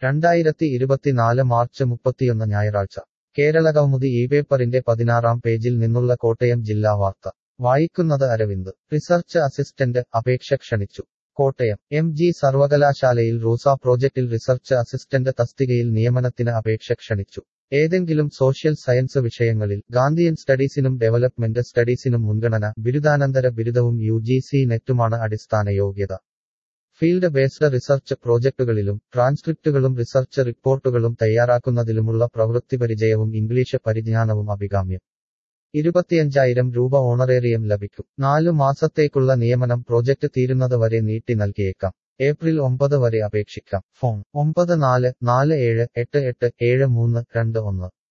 രണ്ടായിരത്തി ഇരുപത്തിനാല് മാർച്ച് മുപ്പത്തിയൊന്ന് ഞായറാഴ്ച കേരള കൗമുദി ഈ പേപ്പറിന്റെ പതിനാറാം പേജിൽ നിന്നുള്ള കോട്ടയം ജില്ലാ വാർത്ത വായിക്കുന്നത് അരവിന്ദ് റിസർച്ച് അസിസ്റ്റന്റ് അപേക്ഷ ക്ഷണിച്ചു കോട്ടയം എം ജി സർവകലാശാലയിൽ റൂസ പ്രോജക്റ്റിൽ റിസർച്ച് അസിസ്റ്റന്റ് തസ്തികയിൽ നിയമനത്തിന് അപേക്ഷ ക്ഷണിച്ചു ഏതെങ്കിലും സോഷ്യൽ സയൻസ് വിഷയങ്ങളിൽ ഗാന്ധിയൻ സ്റ്റഡീസിനും ഡെവലപ്മെന്റ് സ്റ്റഡീസിനും മുൻഗണന ബിരുദാനന്തര ബിരുദവും യു ജി സി നെറ്റുമാണ് അടിസ്ഥാന യോഗ്യത ഫീൽഡ് ബേസ്ഡ് റിസർച്ച് പ്രോജക്ടുകളിലും ട്രാൻസ്ക്രിപ്റ്റുകളും റിസർച്ച് റിപ്പോർട്ടുകളും തയ്യാറാക്കുന്നതിലുമുള്ള പ്രവൃത്തി പരിചയവും ഇംഗ്ലീഷ് പരിജ്ഞാനവും അഭികാമ്യം ഇരുപത്തിയഞ്ചായിരം രൂപ ഓണറേറിയം ലഭിക്കും നാലു മാസത്തേക്കുള്ള നിയമനം പ്രോജക്റ്റ് തീരുന്നത് വരെ നീട്ടി നൽകിയേക്കാം ഏപ്രിൽ ഒമ്പത് വരെ അപേക്ഷിക്കാം ഫോൺ ഒമ്പത് നാല് നാല് ഏഴ് എട്ട് എട്ട് ഏഴ് മൂന്ന് രണ്ട് ഒന്ന്